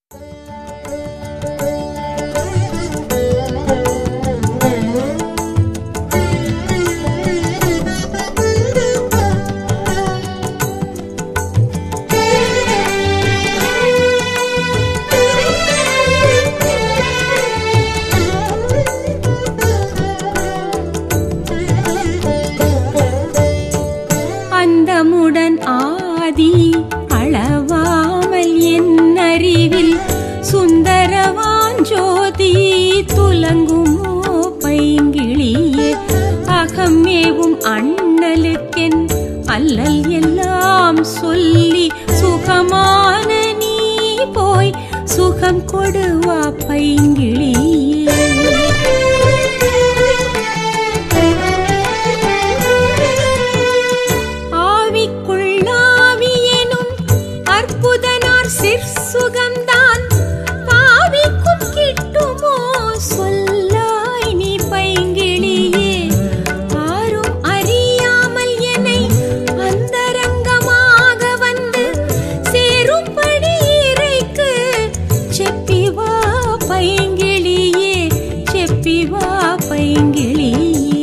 அந்தமுடன் ஆதி அளவாமல் என் அறிவில் சுந்தரவான் ஜோதி துலங்குமோ பைங்கிளியே அகமேவும் அண்ணலுக்கென் அல்லல் எல்லாம் சொல்லி சுகமான நீ போய் சுகம் கொடுவா பைங்கிளியே ஆவிக்குள்ளாவியெனும் அற்புதனார் சிற்சுகம்தான் பாவிக்கும் கிட்டுமோ சொல்லாய் நீ பைங்கிளியே ஆரும் அறியாமல் என்னை அந்தரங்கமாக வந்து சேரும்படி இறைக்கு செப்பிவா பைங்கிளியே செப்பிவா பைங்கிளியே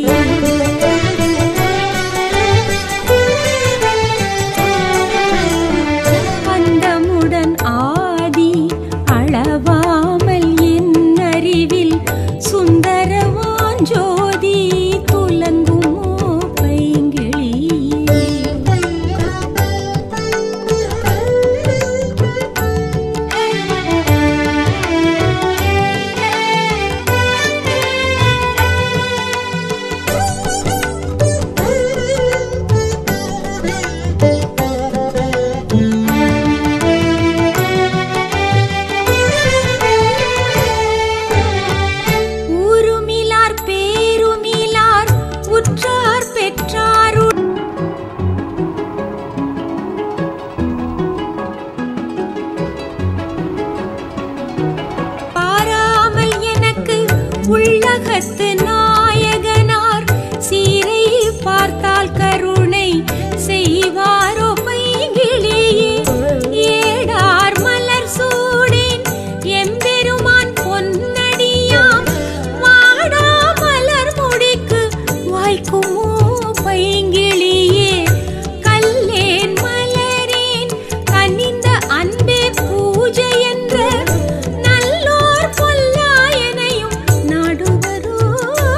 அந்தமுடன் ஆதி அளவாமல் என் அறிவில் சுந்தரவான் ஜோதி துலங்குமோ பைங்கிளியே ஊருமிலார் பேருமிலார் உற்றார் பெற்றாரு பாராமல் எனக்கு உள்ளகத்து நாயகனார் சீரை பார்த்தால் கருணை செய்வாரோ பைங்கிளியே ஏடார் மலர் சூடேன் எம்பெருமான் பொன்னடியாம் வாடா மலர் முடிக்கு வாய்க்குமோ பைங்கிளியே கல்லேன் மலரேன் கனிந்த அன்பே பூஜை என்ற நல்லோர் பொல்லாயனையும் நாடுவரோ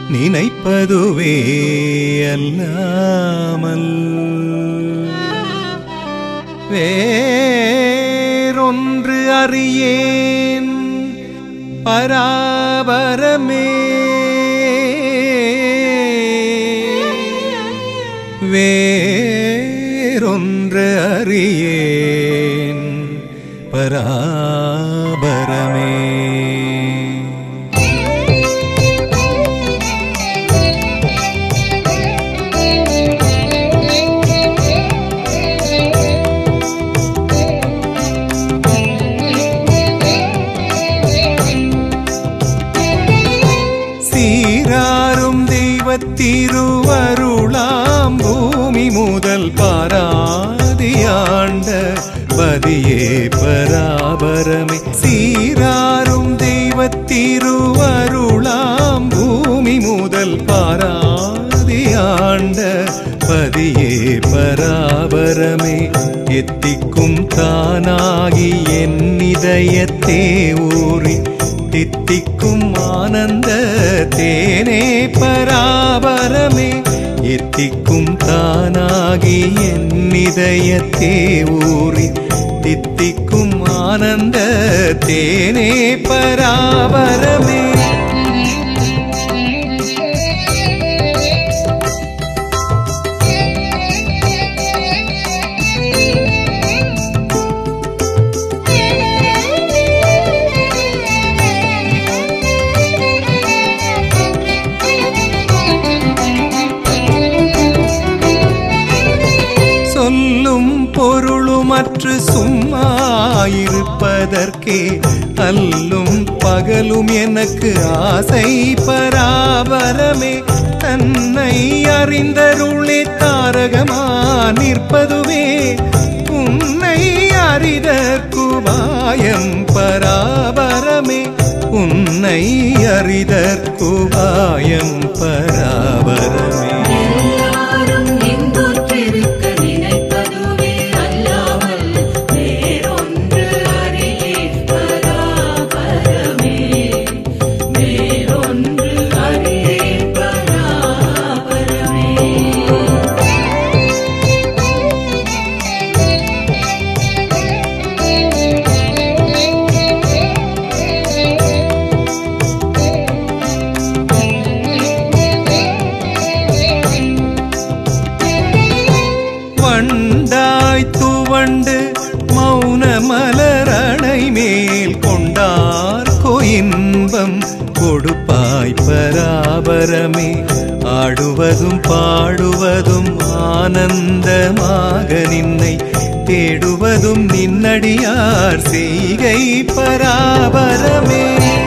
நினைப்பதுவே அல்லாமல் வேறொன்று அறியேன் பராபரமே வேறொன்று அறியேன் பராபரமே சீராரும் தெய்வத்திருவருளாம் பூமி முதல் பாராதியாண்ட பதியே பராபரமே சீராரும் தெய்வத்திருவருளாம் பூமி முதல் பாராதியாண்ட பதியே பராபரமே எத்திக்கும் தானாகி என் இதயத்தே ஊறி தித்திக்கும் ஆனந்த தேனே பராபரமே எத்திக்கும் தானாகி என் இதயத்தே ஊறி தித்திக்கும் ஆனந்த தேனே பராபரமே சொல்லும் பொருளுமற்று சும்மா இருப்பதற்கே அல்லும் பகலும் எனக்கு ஆசை பராபரமே தன்னை அறிந்தருளே தாரகமா நிற்பதுவே உன்னை அறிதற்குபாயம் பராபரமே உன்னை அறிதற்குபாயம் பராபரமே எல்லாரும் இன்புற்றிருக்க நினைப்பதுவே அல்லாமல் வேறொன்று அறியேன் பராபரமே. வேறொன்று அறியேன் பராபரமே. வண்டாய் துவண்டு மௌன மலரணை மேல் கொண்டார் இன்பம் கொடுப்பாய் பராபரமே ஆடுவதும் பாடுவதும் ஆனந்தமாக நின்னை தேடுவதும் நின்னடியார் செய்கை பராபரமே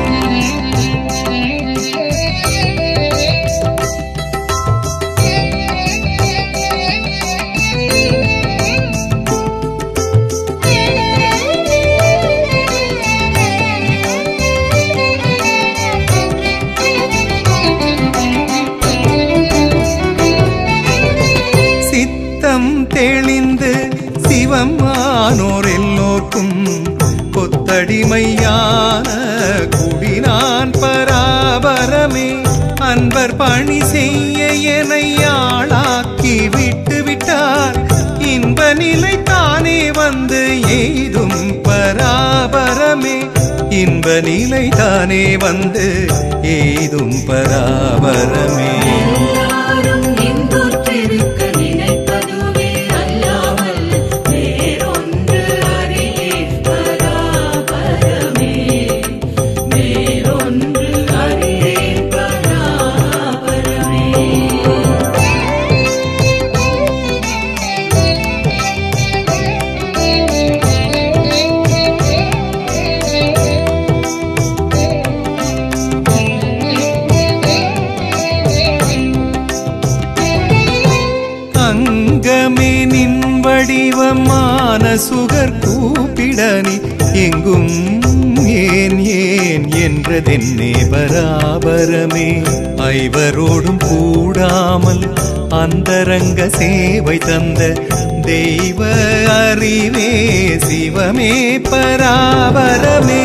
சித்தம் தெளிந்து சிவமானோர் எல்லோர்க்கும் கொத்தடிமையான குடினான் பராபரமே அன்பர் பணி செய்ய என்னை ஆளாக்கி விட்டு விட்டார் இன்ப நிலை தானே வந்து எய்தும் பராபரமே இன்ப நிலை தானே வந்து எய்தும் பராபரமே எல்லாரும் இன்புற்றிருக்க நினைப்பதுவே அல்லாமல் வேறொன்று அறியேன் பராபரமே. வேறொன்று அறியேன் பராபரமே. அங்கமே நின் வடிவமான சுகர் கூப்பிடனி எங்கும் ஏன் ஏன் என்றதென்னே பராபரமே ஐவரோடும் கூடாமல் அந்தரங்க சேவை தந்த தெய்வ அறிவே சிவமே பராபரமே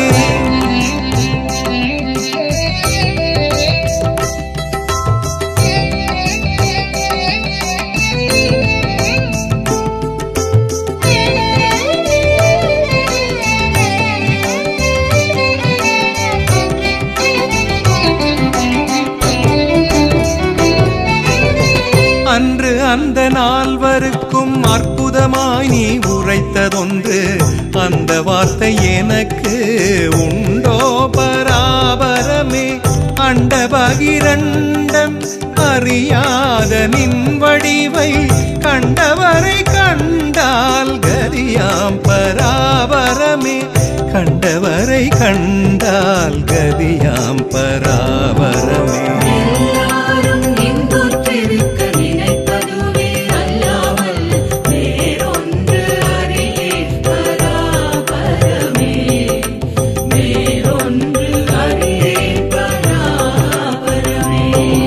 வார்த்தை எனக்கு உண்டோ பராபரமே அண்டபகிரண்டம் அறியாத நின் வடிவை கண்டவரை கண்டால் கதியாம் பராபரமே கண்டவரை கண்டால் கதியாம் பராபரமே எல்லாரும் இன்புற்றிருக்க நினைப்பதுவே அல்லாமல் வேறொன்று அறியேன் பராபரமே வேறொன்று அறியேன் பராபரமே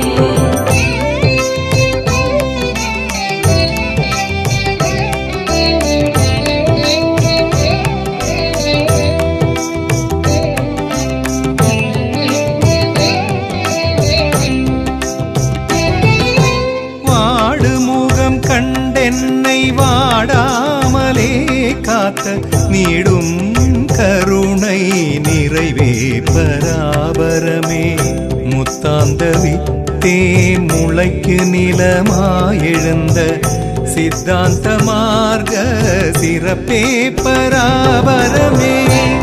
வாடுமுகம் கண்டென்னை வாடாமலே காத்த நீடும் கருணை நிறைவே பராபரமே முத்தாந்தவி தேன் முளைக்கு நிலமாயெழுந்த சித்தாந்த மார்க்க சிறப்பே பராபரமே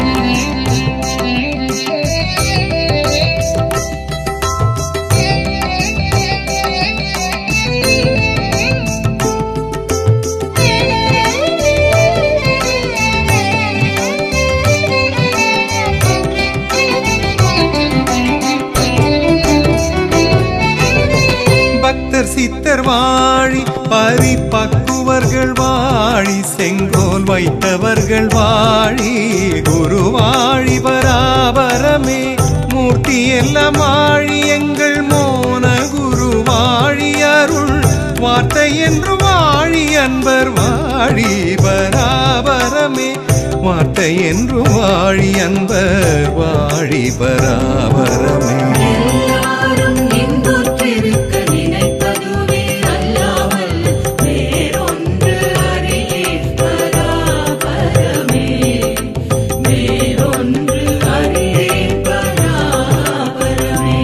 பக்தர் சித்தர் வாழி பரிபக்குவர்கள் வாழி செங்கோல் வைத்தவர்கள் வாழி குரு வாழி பராபரமே மூர்த்தி எல்லாம் வாழி எங்கள் மோன குரு வாழி அருள் வார்த்தை என்று வாழி அன்பர் வாழி பராபரமே வார்த்தை என்று வாழி அன்பர் வாழி பராபரமே எல்லாரும் இன்புற்றிருக்க நினைப்பதுவே அல்லாமல் வேறொன்று அறியேன் பராபரமே வேறொன்று அறியேன் பராபரமே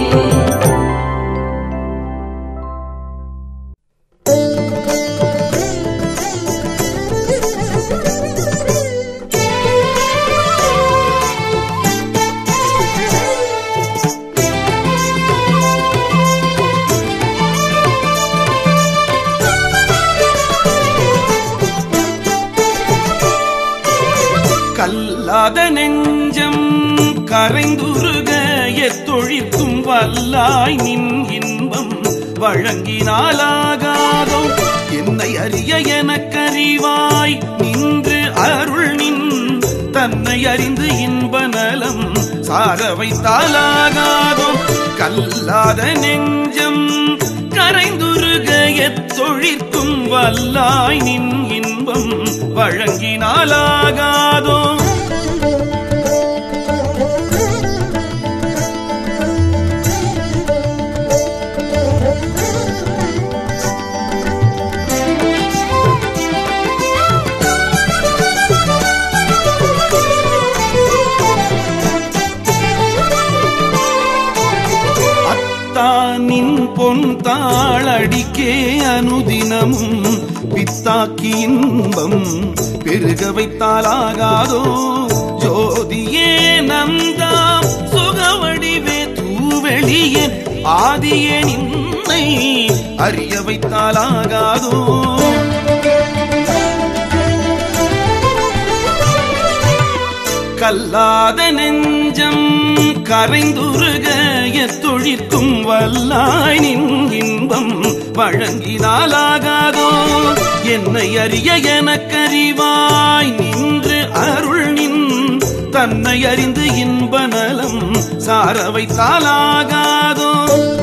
கல்லாத நெஞ்சம் கரைந்துருக எத்தொழிக்கும் வல்லாய் நின் இன்பம் வழங்கினாலாகாதோ என்னை அறிய எனக்கறிவாய் நின்று அருள் நின் தன்னை அறிந்து இன்ப நலம் சார வைத்தாலாகாதோ கல்லாத நெஞ்சம் கரைந்துருக எத்தொழிற்கும் வல்லாய் நின் இன்பம் வழங்கினாலாகாதோ அத்தானின் பொன் தாளடிக்கே அனுதினமும் பித்தாக்கி இன்பம் பெருக வைத்தாலாகாதோ ஜோதியே நந்தாம் சுகவடிவே தூவெளியே ஆதியே நின்னை அறிய வைத்தாலாகாதோ கல்லாத நெஞ்சம் கரைந்துருக எத்தொழிற்கும் வல்லாய் நின் இன்பம் வழங்கினாலாகாதோ என்னை அறிய எனக்கறிவாய் நின்று அருள் நின் தன்னை அறிந்து இன்ப நலம் சார வைத்தாலாகாதோ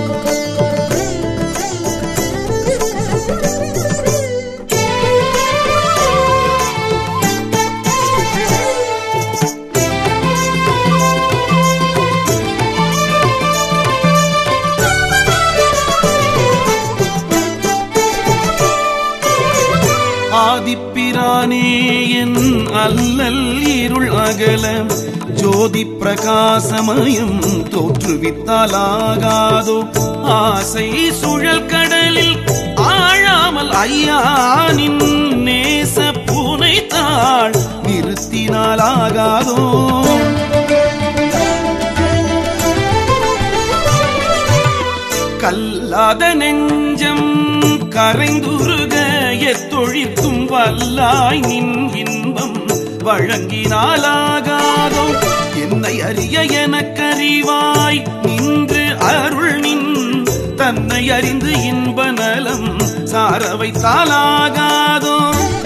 ஆதிப்பிரானே என் அல்லல் இருள் அகல ஜோதி பிரகாசமயம் தோற்றுவித்தாலாகாதோ ஆசை சுழல் கடலில் ஆழாமல் ஐயானின் நேச பூனை நினைத்தாள் நிறுத்தினாலாகாதோ கல்லாத நெஞ்சம் கரைந்துருக எத்தொழிக்கும் வல்லாய் நின் இன்பம் வழங்கினாலாகாதோ என்னை அறிய எனக்கறிவாய் நின்று அருள் நின் தன்னை அறிந்து இன்ப நலம் சார வைத்தாலாகாதோ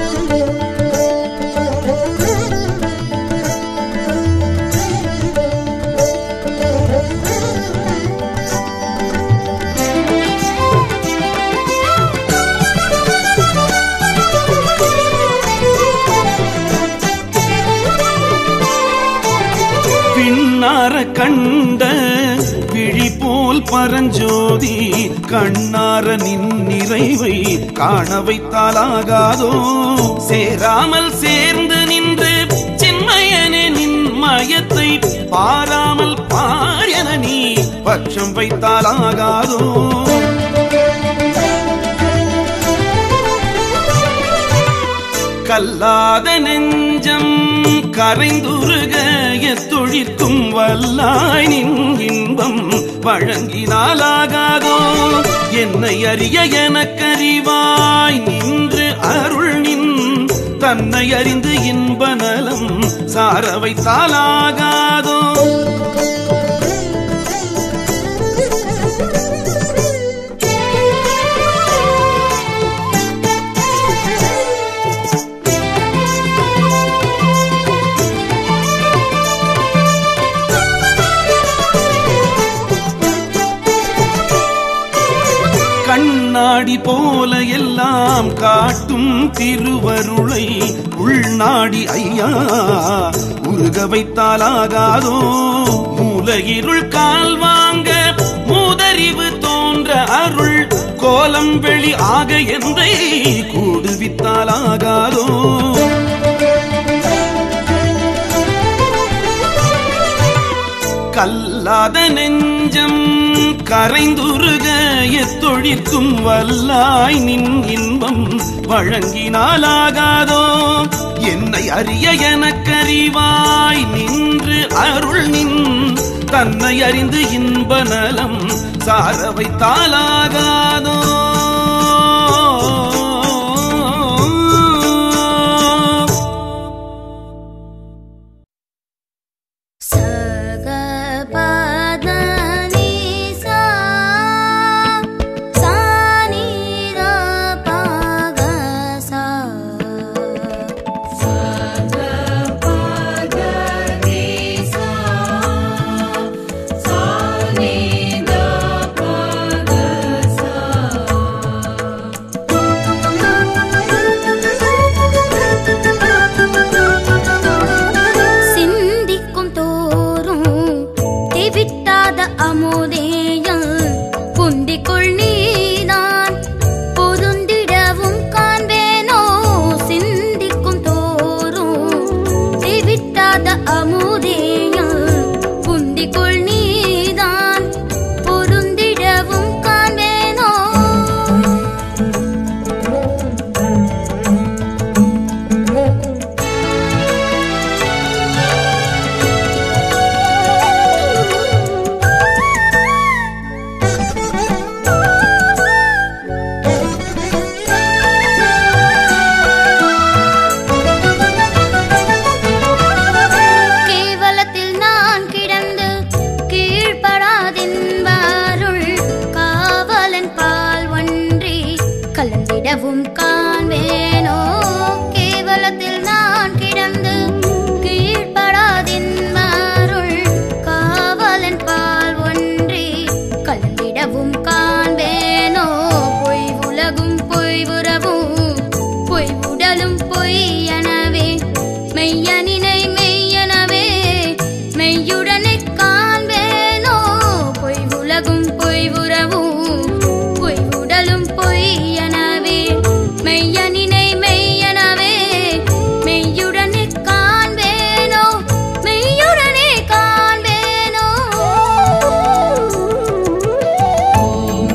பின்னார கண்ட விழி போல் பரஞ்சோதி கண்ணார நின் நிறைவை காண வைத்தாலாகாதோ சேராமல் சேர்ந்து நின்று சின்மயனே நின் மயத்தை பாராமல் பாயன நீ பட்சம் வைத்தாலாகாதோ கல்லாத நெஞ்சம் கரைந்துருக எத்தொழிற்கும் வல்லாய் நின் இன்பம் வழங்கினாலாகாதோ என்னை அறிய எனக்கறிவாய் நின்று அருள் நின் தன்னை அறிந்து இன்ப நலம் சார வைத்தாலாகாதோ கண்ணாடி போல எல்லாம் காட்டும் திருவருளை உள்நாடி ஐயா உருக வைத்தாலாகாதோ மூலகிருள் கால் வாங்க மூதறிவு தோன்ற அருள் கோலம் வெளி ஆக எந்தை கூடுவித்தாலாகாதோ கல்லாத நெஞ்சம் கரைந்துருக எத்தொழிற்கும் வல்லாய் நின் இன்பம் வழங்கினாலாகாதோ என்னை அறிய எனக்கறிவாய் நின்று அருள் நின் தன்னை அறிந்து இன்ப நலம் சார வைத்தாலாகாதோ சகபதனிசா சானிரபகசா சிந்திக்கும் தோறும் தெவிட்டாத அமுதேயம் புந்திக்குள் நீதான் பொருந்திடவும் காண்பேனோ சிந்திக்கும் தோறும் தெவிட்டாத அமுதேயம் புந்திக்குள் நீதான் பொருந்திடவும் காண்பேனோ கேவலத்தில் நான் கிடந்து கீழ்ப்படாதின்பாருள் காவலன் பால் ஒன்றி கலந்திடவும் காண்பேனோ கேவலத்தில் நான் கிடந்து கீழ்ப்படாதின்பாருள் காவலன் பால் ஒன்றி கலந்திடவும் காண்பேனோ பொய் உலகும் பொய் உறவும் பொய் உடலும் பொய்யனவே மெய்யனினை மெய்யனவே மெய்யுடனே காண்பேனோ பொய் உலகும் பொய் உறவும் பொய் உடலும் பொய்யனவே மெய்யனினை மெய்யனவே மெய்யுடனே காண்பேனோ மெய்யுடனே காண்பேனோ ஓம்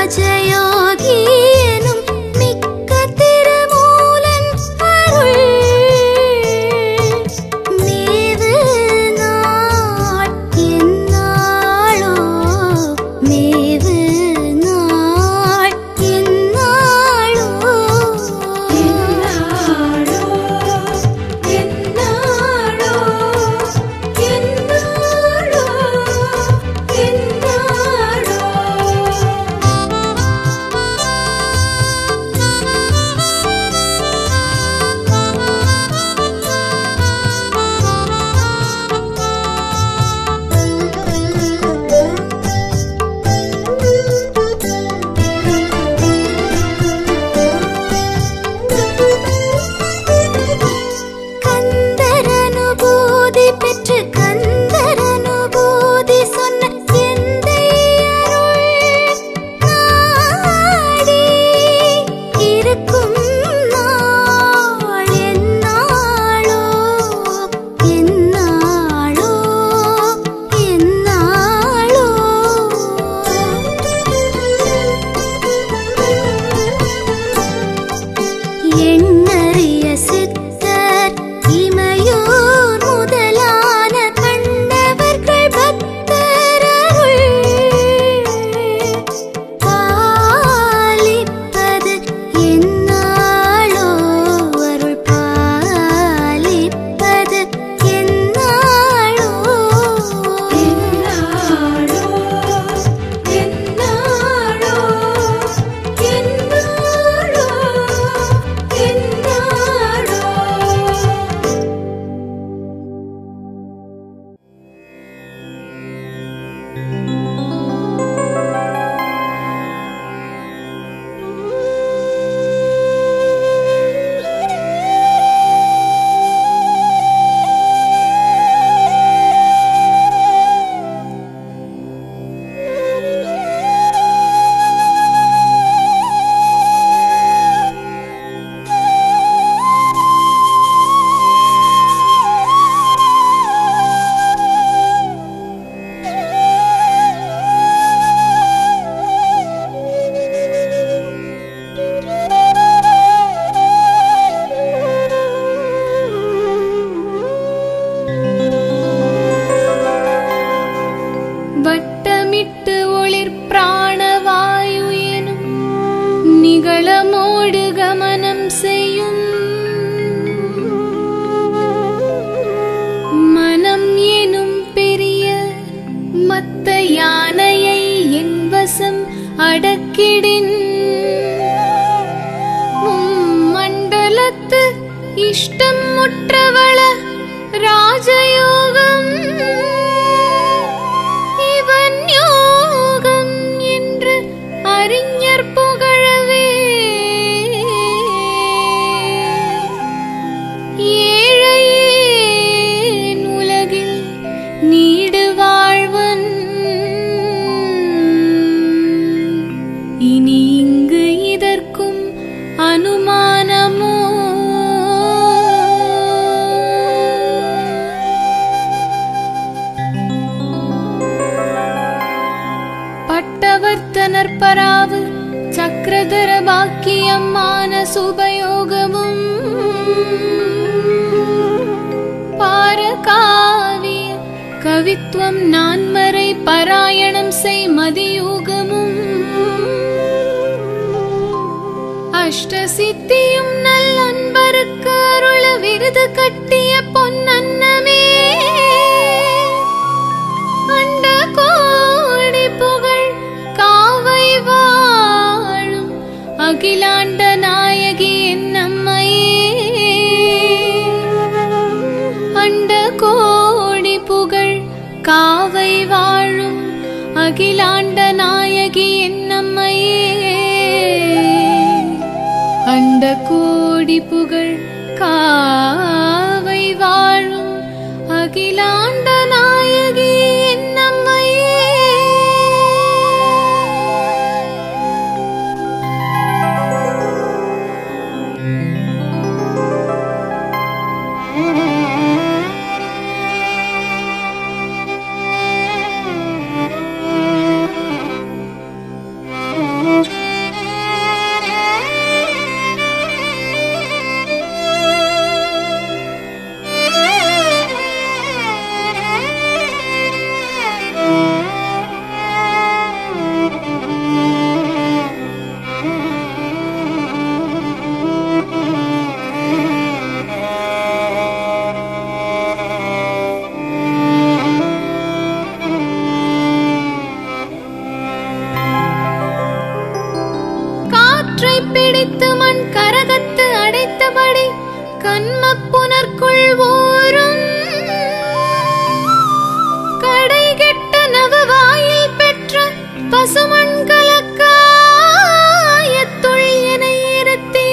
ராஜயோகி எனும் மிக்க திருமூலன் அருள் மேவு நாள் என்னாளோ மேவு நாள் என்னாளோ என்னாளோ என்னாளோ என்னாளோ கந்தரனுபூதி பெற்று கந்தரனுபூதி சொன்ன எந்தை அருள் நாடி இருக்கும் நாள் எந்நாளோ எந்நாளோ எந்நாளோ எண்ணறிய சித்தர் இமையோர் முதலான கண்டவர்கள் பக்தர் அருள் பாலிப்பது என்னாளோ அருள் பாலிப்பது என்னாளோ என்னாளோ என்னாளோ என்னாளோ என்னாளோ வட்டமிட்டு ஒளிர் பிராணவாயு எனும் நிகளமோடு கமனம் செய்யும் மனம் எனும் பெரிய மத்த யானையை என் வசம் அடக்கிடின் மண்டலத்து இஷ்டம் முற்றவள ராஜயோகம் இவன் யோகம் என்று அறிஞர் புகழவே ஏழையேன் உலகில் நீடு வாழ்வன் இனி இங்கு இதற்கும் அனுமானமோ பட்டவர்த்தனர் பராவு சக்கரதர பாக்கியமான சுபயோகமும் பாரகாவிய கவித்துவம் நான்மறை பாராயணம் செய் மதியோகமும் அஷ்டசித்தியும் நல் அன்பருக்கு அருள விருது கட்டிய பொன்னன்னமே அண்ட கோடி புகழ் காவை வாழும் அகிலாண்ட நாயகி என்னம்மையே அண்ட கோடி புகழ் காவை வாழும் அகிலாண்ட நாயகி என்னம்மையே அண்ட கோடி புகழ் காவை வாழும் அகிலாண்ட நாயகி என்னம்மையே பிடித்து மண் கரகத்து அடைத்தபடி கண்மப்புனர்க்குள் ஓரும் கடை கெட்ட நவவாயில் பெற்ற பசுமண் கலக்காயத்துள் என இருத்தே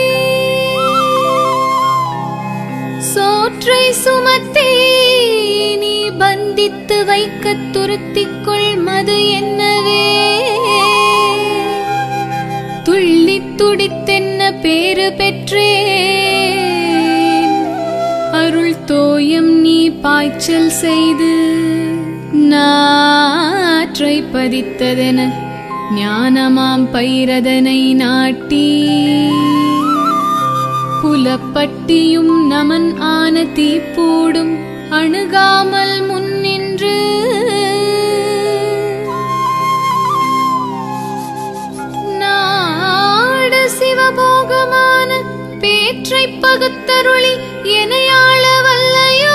சோற்றை சுமத்தே நீ பந்தித்து வைக்கத் துருத்திக்குள் மது என்னவே துள்ளித் துடித்தென்ன பேறு பெற்றேன் அருள் தோயம் நீ பாய்ச்சல் செய்து நாற்றை பதித்ததென ஞானமாம் பைரதனை நாட்டி புலப்பட்டியும் நமன் ஆன தீப்பூடும் அணுகாமல் முன்னின்று நாடு சிவபோகமான பேற்றை பகுத்தருளி எனையாள வல்லையோ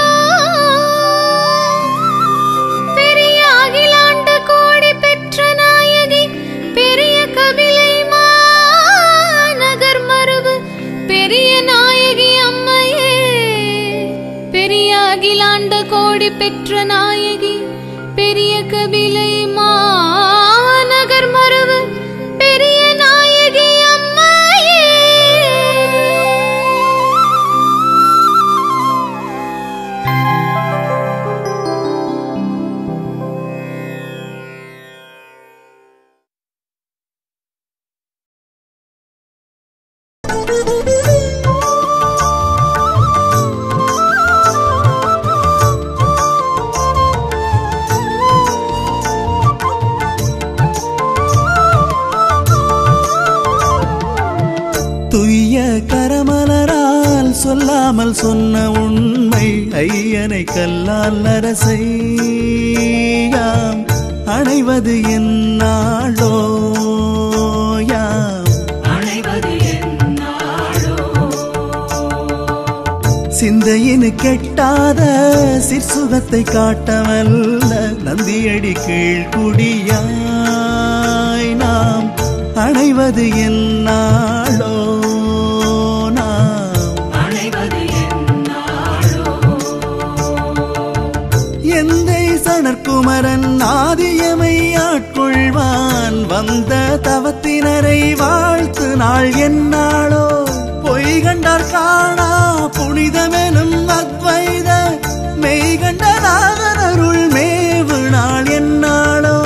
பெரிய அகிலாண்ட கோடி பெற்ற நாயகி பெரிய கபிலை மாநகர் மருவு பெரிய நாயகி அம்மையே பெரிய அகிலாண்ட கோடி பெற்ற நாயகி பெரிய கபிலை மாநகர் மருவு பெரிய நாயகி அம்மையே துய்ய கரமலரால் சொல்லாமல் சொன்ன உண்மை ஐயனை கல்லால் அரசையாம் அணைவது என்னாளோ யாம் அணைவது என்னாளோ சிந்தையினு கெட்டாத சிற்சுகத்தை காட்டவல்ல நந்தியடி கீழ்குடியாய் நாம் அணைவது என்னாளோ நாம் அணைவது என்னாளோ எந்தை சணற்குமரன் ஆதியமை ஆட்கொள்வான் வந்த தவத்தினரை வாழ்த்து நாள் என்னாளோ பொய் கண்டார் காணா புனிதமெனும் அத்வைத மெய் கண்ட நாதனருள் மேவு நாள் என்னாளோ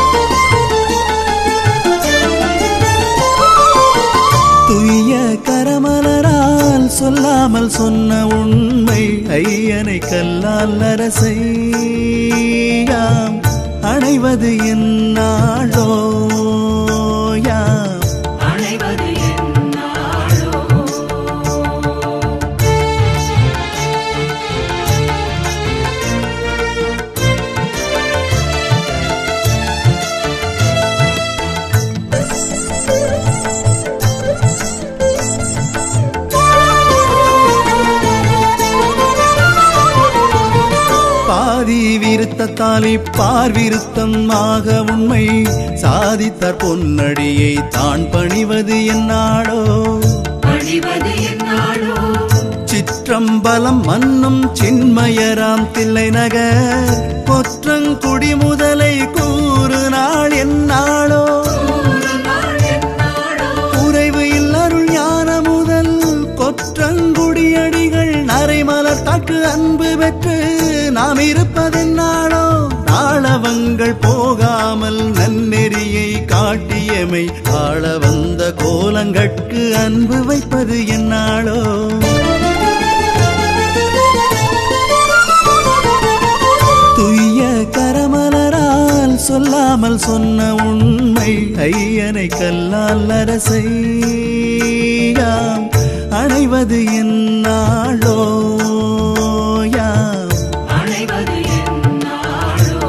துய்ய கரமலரால் சொல்லாமல் சொன்ன உண்மை ஐயனை கல்லால் அரசையாம் அணைவது என்னாளோ யாம் அணைவது என்னாளோ பாதி விருத்தத்தாலி பார் விருத்தம் ஆக உண்மை சாதித்தார் பொன்னடியை தான் பணிவது என்னாடோ பணிவது என்னாளோ சிற்றம்பலம் மன்னும் சின்மயராம் தில்லை நகர் கொற்றங்குடி முதலை கூறு நாள் என்னாளோ ஒரு நாள் என்னாளோ குறைவு இல்லருள் ஞான முதல் கொற்றங்குடியடிகள் நரைமலர் தாக்கு அன்பு பெற்று நாம் இருப்பதென்னாளோ நாளவங்கள் போகாமல் நன்னெறியை காட்டியமை ஆள வந்த கோலங்கட்கு அன்பு வைப்பது என்னாளோ துய்ய கரமலரால் சொல்லாமல் சொன்ன உண்மை ஐயனை கல்லால் அரசையாம் அணைவது என்னாளோ யாம் அணைவது என்னாளோ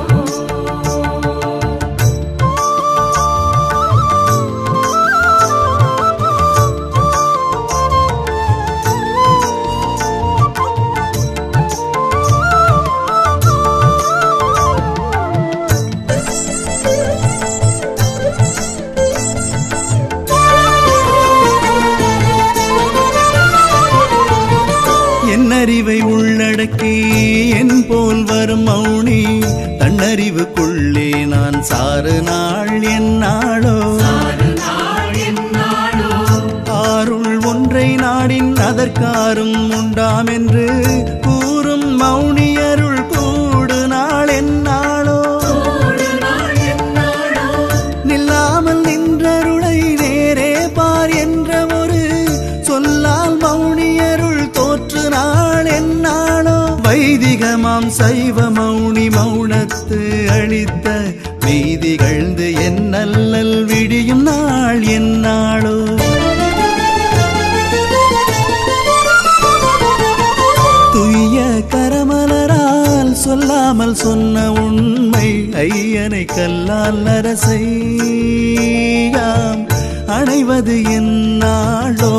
ஆ அடக்கி என் போல் வரும் மௌனி தன்னறிவுக்குள்ளே நான் சாறு நாள் என்னாளோ நாள் என்னாளோ ஆருள் ஒன்றை நாடின் அதற்காரும் உண்டாம் என்று கூறும் மௌனி அருள் கூடு நாள் என்னாளோ ஒரு நாள் என்னாளோ நில்லாமல் நின்றருளை நேரே பார் என்ற ஒரு சொல்லால் மௌனியருள் தோற்று நாள் என்னாளோ வைதிகமாம் சைவ மௌனி மௌனத்து அளித்த மெய்தி கழ்ந்து என் நல்லல் விடியும் நாள் என்னாளோ துய்ய கரமலரால் சொல்லாமல் சொன்ன உண்மை ஐயனை கல்லால் அரசையாம் அணைவது என்னாளோ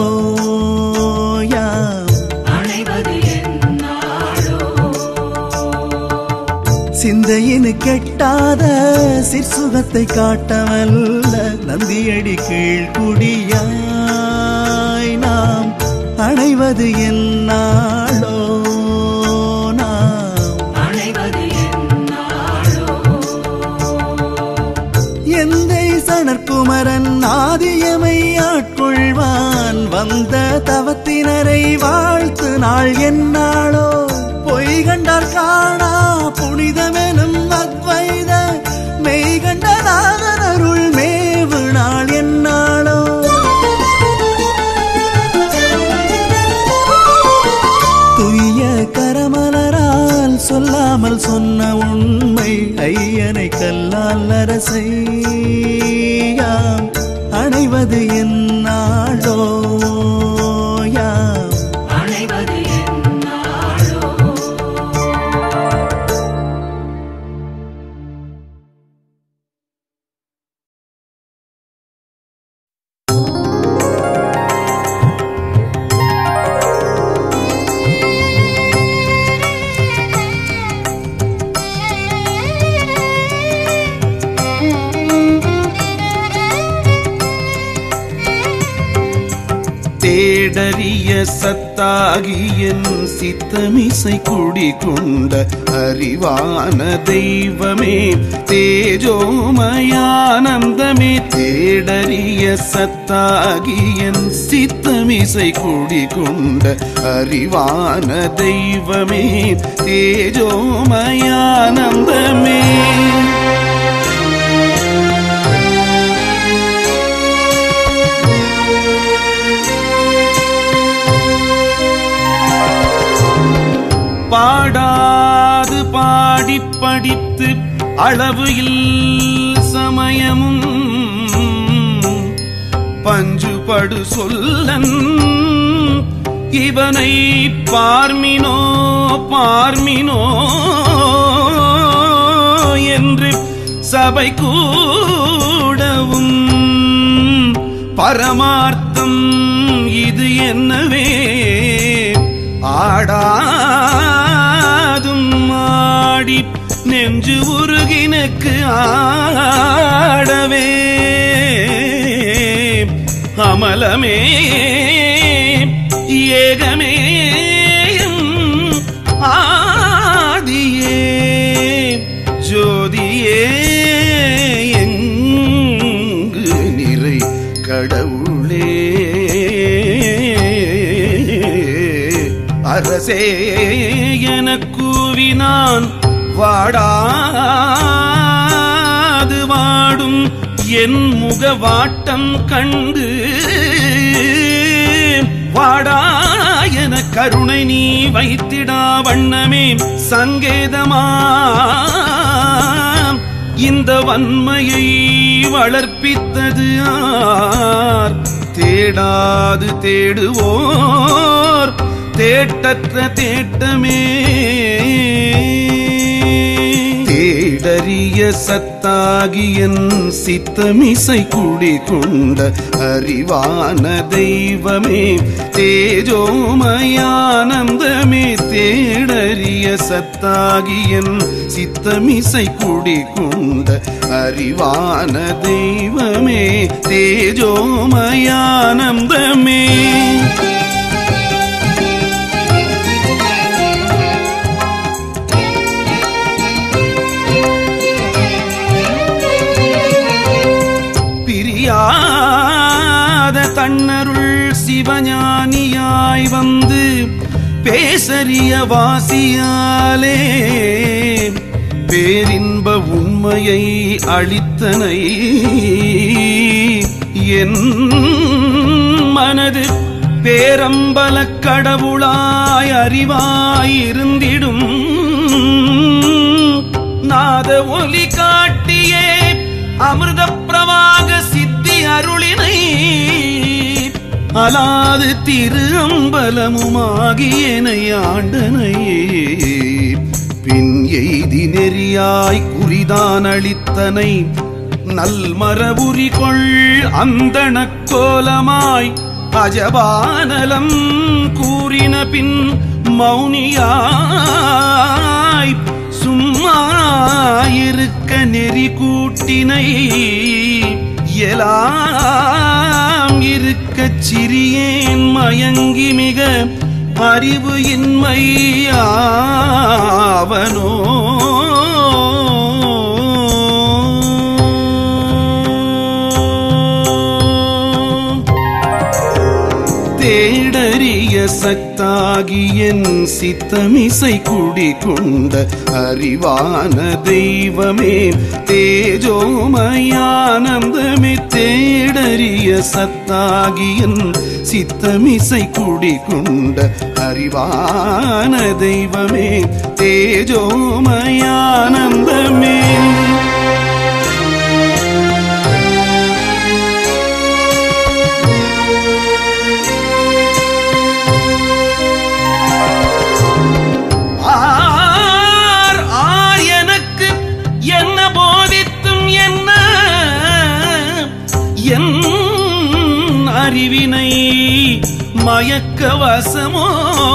யாம் அணைவது என்னாளோ சிந்தையினு கெட்டாத சிற்சுகத்தை காட்டவல்ல நந்தியடி கீழ்குடியாய் நாம் அணைவது என்னாளோ நாம் அணைவது என்னாளோ எந்தை சணற்குமரன் ஆதியமை ஆட்கொள்வான் வந்த தவத்தினரை வாழ்த்து நாள் என்னாளோ பொய் கண்டால் காணா புனிதமெனும் அத்வைத மெய் கண்ட நாதன் அருள் மேவு நாள் என்னாளோ துய்ய கரமலரால் சொல்லாமல் சொன்ன உண்மை ஐயனை கல்லால் அரசையாம் அணைவது என்னாளோ யாம் அணைவது என்னாளோ தேடறிய சத்தாகியன் சித்தமிசை குடிகொண்ட அறிவான தெய்வமே தேஜோமயானந்தமே தேடறிய சத்தாகியன் சித்தமிசை குடிகொண்ட அறிவான தெய்வமே தேஜோமயானந்தமே பாடாது பாடி படித்து அளவு இல் சமயமும் பஞ்சுபடு சொல்லன் இவனை பார்மினோ பார்மினோ என்று சபை கூடவும் பரமார்த்தம் இது என்னவே ஆடாதும் ஆடி நெஞ்சு உருகினுக்கு ஆடவே அமலமே ஏகமேயும் ஆதியே ஜோதியே எங்கு நிறை கடவுளே அரசே எனக் கூவினான் வாடாது வாடும் என் முகவாட்டம் கண்டு வாடா என கருணை நீ வைத்திடா வண்ணமே சங்கேதமா இந்த வன்மையை வளர்ப்பித்தது ஆர் தேடாது தேடுவோர் தேட்டற்ற தேட்டமே தேடறிய சத்தாகியன் சித்தமிசை குடிகொண்ட அறிவான தெய்வமே தேஜோமயானந்தமே தேடறிய சத்தாகியன் சித்தமிசை குடிகொண்ட அறிவான தெய்வமே தேஜோமயானந்தமே தெரியாத தன்னருள் சிவஞானியாய் வந்து பேசறிய வாசியாலே பேரின்ப உண்மையை அளித்தனை என் மனது பேரம்பலக் கடவுளாய் அறிவாய் இருந்திடும் நாத ஒலி காட்டியே அமிர்த பிரவாக சித்தி அருளினை அலாது திரு அம்பலமுமாகியனை ஆண்டனையே பின் எய்தி நெறியாய் குறிதான் அளித்தனை நல்மரபுரி கொள் அந்தணக் கோலமாய் அஜபானலம் கூறின பின் மௌனியாய் சும்மா இருக்க நெறி கூட்டினை எலாம் இருக்கச் சிறியேன் மயங்கி மிக அறிவு இன்மையாவனோ தேடறிய சத்தாகி என் சித்தமிசை குடி கொண்ட அறிவான தெய்வமே தேஜோமயானந்தமே தேடறிய சத்தாகி என் சித்தமிசை குடி கொண்ட அறிவான தெய்வமே தேஜோமயானந்தமே ஆர் ஆர் எனக்கு என்ன போதித்தும் என்ன என் அறிவினை மயக்க வசமோ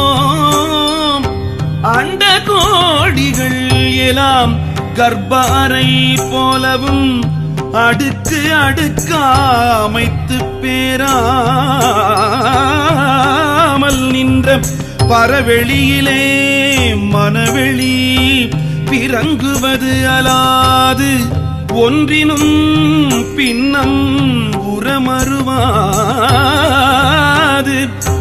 அண்ட கோடிகள் எல்லாம் கர்ப்பாரை போலவும் அடுக்கு அடுக்காமைத்து பேராமல் நின்ற பரவெளியிலே மனவெளி பிறங்குவது அலாது ஒன்றினும் பின்னம் உரமருவாது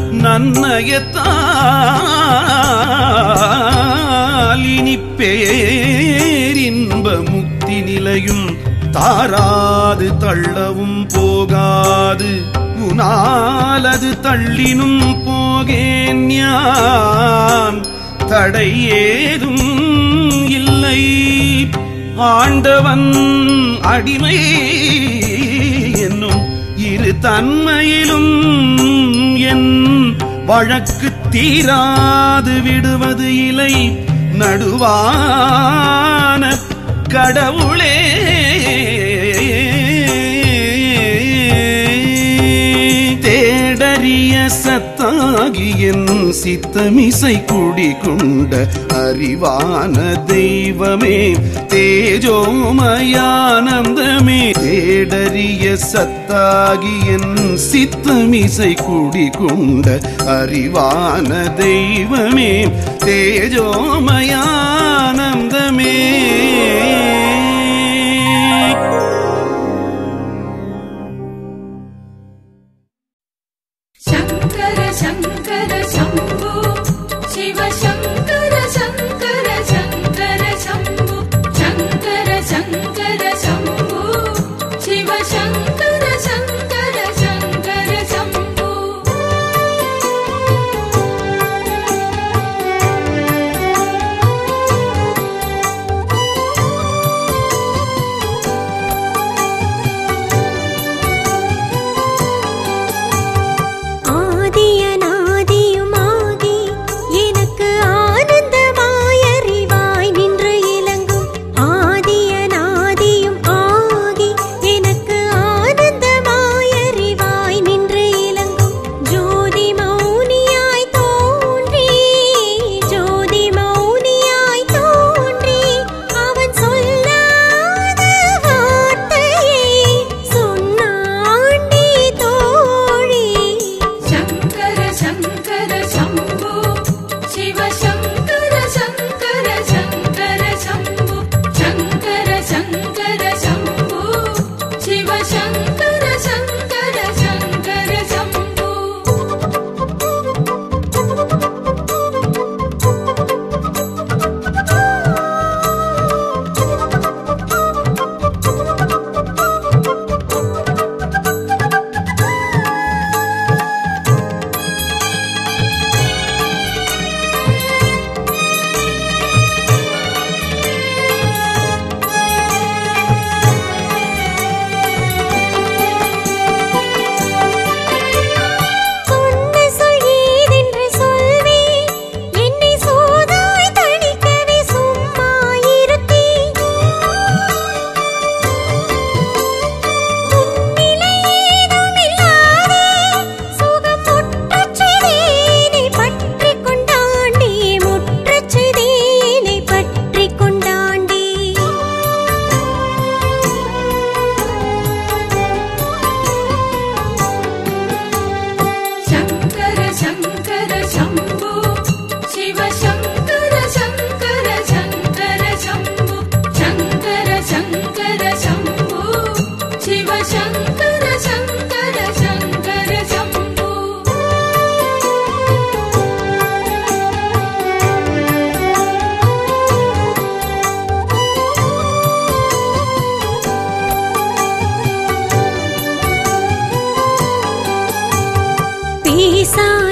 நன்னயத்தால் இனி பேரின்ப முக்தி நிலையும் தாராது தள்ளவும் போகாது உனாலது தள்ளினும் போகேன் ஞான் தடை ஏதும் இல்லை ஆண்டவன் அடிமை என்னும் இரு தன்மையிலும் என் வழக்கு தீராது விடுவது இலை நடுவான கடவுளே தேடறிய சத்தாகி என் சித்தமிசை குடி கொண்ட அறிவான தெய்வமே தேஜோமயானந்தமே தேடறிய சத்தாகி என் சித்தமிசை குடி கொண்ட அறிவான தெய்வமே தேஜோமயானந்தமே शङ्कर शङ्कर शम्भो शिव शङ्कर शङ्कर शङ्कर शम्भो शङ्कर शङ्कर शम्भो शिव शङ्कर शङ्कर शङ्कर शम्भो ஆதியனாதியுமாகி எனக்கு ஆனந்தமாயறிவாய் நின்று இலங்கும் ஆதியனாதியும் ஆகி எனக்கு ஆனந்தமாயறிவாய் நின்று இலங்கும் ஜோதி மௌனியாய் தோன்றி ஜோதி மௌனியாய் தோன்றி அவன் சொல்லாத வார்த்தையை சொன்னாண்டி தோழி शङ्कर शङ्कर शम्भो शिव शङ्कर शङ्कर शङ्कर शम्भो शङ्कर शङ्कर शम्भो शिव शङ्कर ஈசா